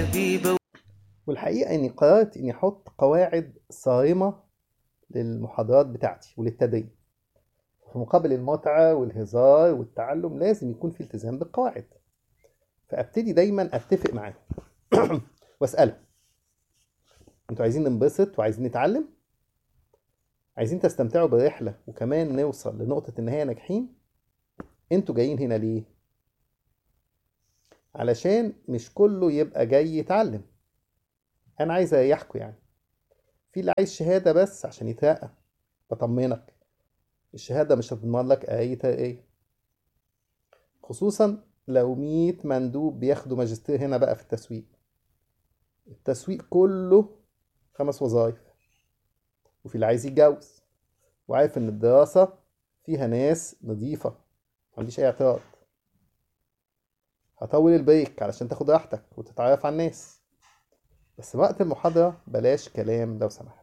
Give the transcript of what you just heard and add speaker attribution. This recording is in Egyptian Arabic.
Speaker 1: حبيبة
Speaker 2: والحقيقة إني قررت إني أحط قواعد صارمة للمحاضرات بتاعتي وللتدريب في مقابل المتعة والهزار والتعلم لازم يكون في التزام بالقواعد فأبتدي دايما أتفق معاهم وأسألهم أنتوا عايزين ننبسط وعايزين نتعلم؟ عايزين تستمتعوا بالرحلة وكمان نوصل لنقطة النهاية ناجحين؟ أنتوا جايين هنا ليه؟ علشان مش كله يبقى جاي يتعلم انا عايز اريحكوا يعني في اللي عايز شهادة بس عشان يترقى بطمنك الشهادة مش هتضمن لك اي ترقية خصوصا لو مية مندوب بياخدوا ماجستير هنا بقى في التسويق التسويق كله خمس وظايف وفي اللي عايز يتجوز وعارف ان الدراسة فيها ناس نظيفة معنديش اي اعتراض هطول البريك علشان تاخد راحتك وتتعرف على الناس بس وقت المحاضرة بلاش كلام لو سمحت